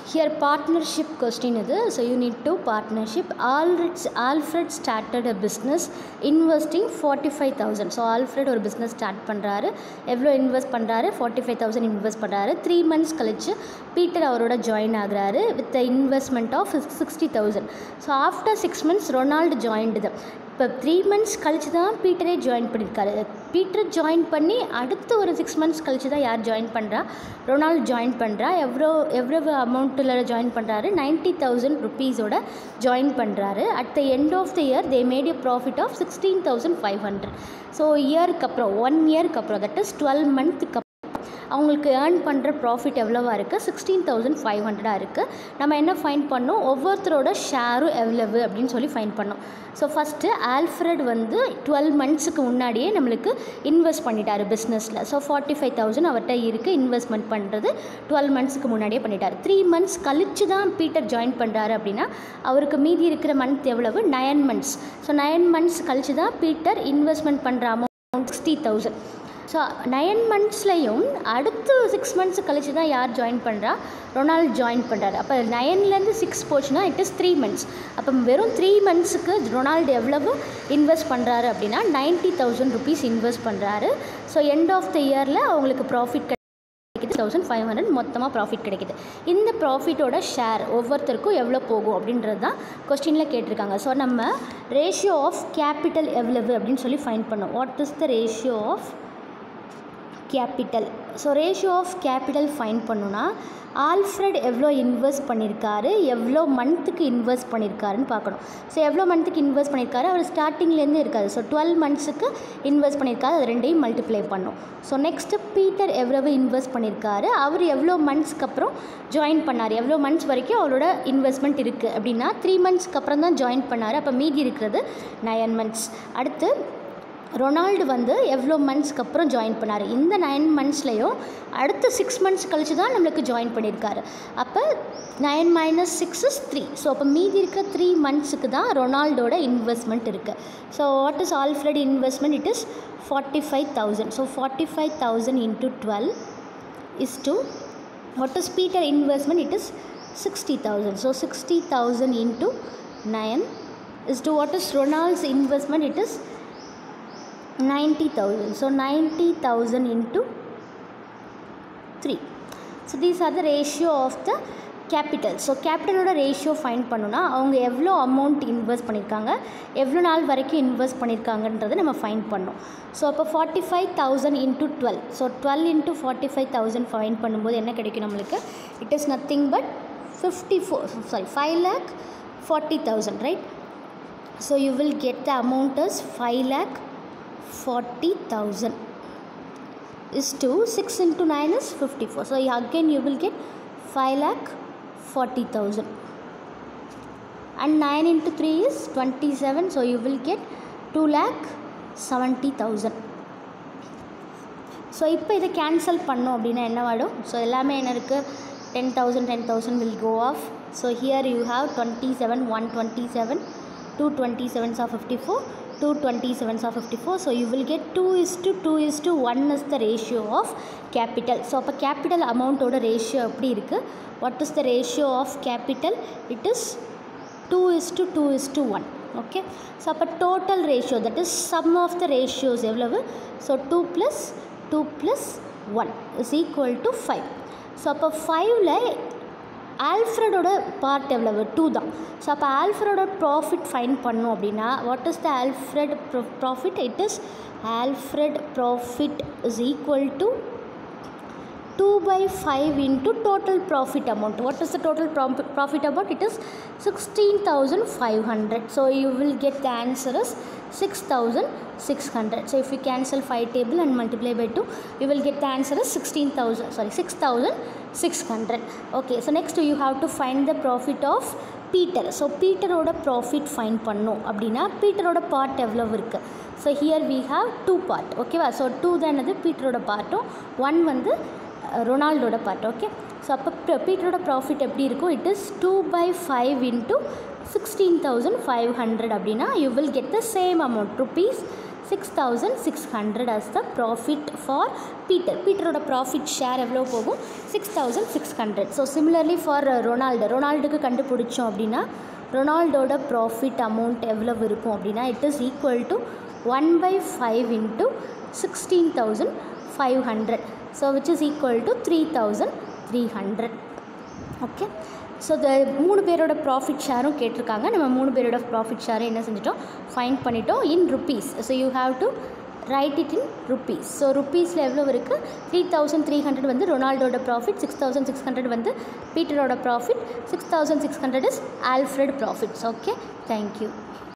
Here partnership question இது so you need to partnership Alfred Alfred started a business investing forty five thousand so Alfred ஒரு business start பண்ணுறாரு எவ்வளோ invest பண்ணுறாரு forty five thousand invest பண்ணுறாரு three months கழிச்சு Peter அவரோட join ஆகுறாரு with the investment of sixty thousand so after six months Ronald joined இது இப்போ த்ரீ மந்த்ஸ் கழிச்சு தான் பீட்டரே ஜாயின் பண்ணியிருக்காரு பீட்டர் ஜாயின் பண்ணி அடுத்து ஒரு சிக்ஸ் மந்த்ஸ் கழிச்சு தான் யார் ஜாயின் பண்ணுறா ரொனால்டு ஜாயின் பண்ணுறா எவ்வளோ எவ்வளவு அமௌண்ட்டில் ஜாயின் பண்ணுறாரு நைன்ட்டி தௌசண்ட் ருபீஸோட ஜாயின் பண்ணுறாரு at the end of the year they made a profit of sixteen thousand five hundred so இயருக்கு அப்புறம் ஒன் இயருக்கு அப்புறம் தட் இஸ் டுவெல் மந்த்துக்கு அவங்களுக்கு ஏர்ன் பண்ணுற ப்ராஃபிட் எவ்வளோவா இருக்குது சிக்ஸ்டீன் தௌசண்ட் ஃபைவ் ஹண்ட்ரடாக இருக்குது நம்ம என்ன ஃபைன் பண்ணோம் ஒவ்வொருத்தரோட ஷேரும் எவ்வளவு அப்படின்னு சொல்லி ஃபைன் பண்ணோம் ஸோ ஃபஸ்ட்டு ஆல்ஃப்ரெட் வந்து டுவெல் மந்த்ஸுக்கு முன்னாடியே நம்மளுக்கு இன்வெஸ்ட் பண்ணிட்டார் பிஸ்னஸில் ஸோ ஃபார்ட்டி ஃபைவ் தௌசண்ட் அவர்கிட்ட இருக்குது இன்வெஸ்ட்மெண்ட் பண்ணுறது டுவெல் மந்த்ஸுக்கு முன்னாடியே பண்ணிட்டார் த்ரீ மந்த்ஸ் கழிச்சு தான் பீட்டர் ஜாயின் பண்ணுறாரு அப்படின்னா அவருக்கு மீதி இருக்கிற மந்த் எவ்வளவு nine months so nine months கழிச்சு தான் பீட்டர் இன்வெஸ்ட்மெண்ட் பண்ணுற amount sixty thousand so nine மந்த்ஸ்லையும் அடுத்து சிக்ஸ் மந்த்ஸ் கழிச்சு தான் யார் ஜாயின் பண்ணுறா ரொனால்ட் ஜாயின் பண்ணுறாரு அப்போ நயன்லேருந்து சிக்ஸ் போச்சுன்னா இட் இஸ் த்ரீ மந்த்ஸ் அப்போ வெறும் த்ரீ மந்த்ஸுக்கு ரொனால்டு எவ்வளவு இன்வெஸ்ட் பண்ணுறாரு அப்படின்னா நைன்ட்டி தௌசண்ட் ருபீஸ் இன்வெஸ்ட் பண்ணுறாரு ஸோ எண்ட் ஆஃப் த இயரில் அவங்களுக்கு ப்ராஃபிட் கிடைக்குது தௌசண்ட் ஃபைவ் ஹண்ட்ரட் மொத்தமாக ப்ராஃபிட் கிடைக்குது இந்த ப்ராஃபிட்டோட ஷேர் ஒவ்வொருத்தருக்கும் எவ்வளோ போகும் அப்படின்றது தான் கொஸ்டினில் கேட்டிருக்காங்க ஸோ நம்ம ரேஷியோ ஆஃப் கேபிட்டல் எவ்வளவு அப்படின்னு சொல்லி ஃபைன் பண்ணோம் what is the ratio of capital so ratio of capital find பண்ணுன்னா ஆல்ஃப்ரெட் எவ்வளோ இன்வெஸ்ட் பண்ணியிருக்காரு எவ்வளோ மந்த்துக்கு இன்வெஸ்ட் பண்ணியிருக்காருன்னு பார்க்கணும் ஸோ எவ்வளோ மந்த்துக்கு இன்வெஸ்ட் பண்ணியிருக்காரு அவர் ஸ்டார்டிங்லேருந்து இருக்காது ஸோ டுவெல் மந்த்ஸுக்கு இன்வெஸ்ட் பண்ணியிருக்காரு அது ரெண்டையும் மல்டிப்ளை பண்ணும் ஸோ நெக்ஸ்ட்டு பீட்டர் எவ்வளவு இன்வெஸ்ட் பண்ணியிருக்காரு அவர் எவ்வளோ மந்த்ஸ்க்கு அப்புறம் ஜாயின் பண்ணார் எவ்வளோ மந்த்ஸ் வரைக்கும் அவரோட இன்வெஸ்ட்மெண்ட் இருக்குது அப்படின்னா த்ரீ மந்த்ஸ்க்கு அப்புறம் தான் ஜாயின் பண்ணார் அப்போ மீதி இருக்கிறது நயன் மந்த்ஸ் அடுத்து ரொனால்டு வந்து எவ்வளோ மந்த்ஸ்க்கு அப்புறம் ஜாயின் பண்ணார் இந்த நைன் மந்த்ஸ்லேயும் அடுத்த சிக்ஸ் மந்த்ஸ் கழிச்சு தான் நம்மளுக்கு ஜாயின் பண்ணியிருக்காரு அப்போ nine minus six is three so அப்போ மீதி இருக்க த்ரீ மந்த்ஸுக்கு தான் ரொனால்டோட இன்வெஸ்ட்மெண்ட் இருக்குது so what is Alfred investment it is forty five thousand so forty five thousand into twelve is to what is Peter investment it is sixty thousand so sixty thousand into nine is to what is Ronald's investment it is 90,000. So 90,000 into 3. So these are the ratio of the capital so கேபிட்டலோட ratio find பண்ணுன்னா அவங்க எவ்வளோ amount invest பண்ணியிருக்காங்க எவ்வளோ நாள் வரைக்கும் invest பண்ணியிருக்காங்கன்றதை நம்ம fine பண்ணோம் ஸோ அப்போ forty five thousand into twelve so twelve into forty five thousand find பண்ணும்போது என்ன கிடைக்கும் நம்மளுக்கு it is nothing but fifty four sorry five lakh forty thousand right so you will get the amount is five lakh 40,000 is to 6 into 9 is 54. So again you will get 5 lakh 40,000 and 9 into 3 is 27 so you will get 2 lakh 70,000 so இப்போ இதை cancel பண்ணோம் அப்படின்னா என்ன ஆகிடும் so எல்லாமே என்ன இருக்குது ten thousand ten thousand will go off so here you have twenty seven one twenty seven two twenty sevens of fifty four two twenty sevens of fifty four so you will get two is to two is to one is the ratio of capital so அப்போ capital அமௌண்ட்டோட ratio எப்படி இருக்குது what is the ratio of capital it is two is to two is to one okay so அப்போ total ratio that is sum of the ratios எவ்வளவு so two plus two plus one is equal to five so அப்போ ஃபைவ்ல ஆல்ஃப்ரடோட part எவ்வளவு two தான் so அப்போ ஆல்ஃப்ரடோட profit find பண்ணோம் அப்படின்னா what is the Alfred profit it is Alfred profit is equal to two by five into total profit amount what is the total profit amount it is sixteen thousand five hundred so you will get the answer is six thousand six hundred so if you cancel five table and multiply by two you will get the answer is sixteen thousand sorry six thousand six hundred okay so next you have to find the profit of Peter so பீட்டரோட profit find பண்ணோம் அப்படின்னா பீட்டரோட part எவ்வளவு இருக்குது so here we have two part ஓகேவா so two தான் என்னது பீட்டரோட பார்ட்டும் one வந்து ரொனால்டோட பார்ட் ஓகே ஸோ அப்போ பீட்டரோட ப்ராஃபிட் எப்படி இருக்கும் it is two by five into sixteen thousand five hundred அப்படின்னா you will get the same amount rupees six thousand six hundred as the profit for Peter பீட்டரோட profit share எவ்வளோ போகும் six thousand six hundred so similarly for Ronald ரொனால்டுக்கு கண்டுபிடிச்சோம் அப்படின்னா ரொனால்டோட profit amount எவ்வளவு இருக்கும் அப்படின்னா it is equal to one by five into sixteen thousand five hundred so which is equal to three thousand three hundred okay so the மூணு பேரோட profit ஷேரும் கேட்டிருக்காங்க நம்ம மூணு பேரோட ப்ராஃபிட் ஷேரை என்ன செஞ்சிட்டோம் ஃபைன் பண்ணிட்டோம் in rupees so you have to write it in rupees so ருப்பீஸில் எவ்வளோ இருக்குது த்ரீ தௌசண்ட் த்ரீ ஹண்ட்ரட் வந்து ரொனால்டோட profit six thousand six hundred வந்து பீட்டரோட profit six thousand six hundred is Alfred profits okay thank you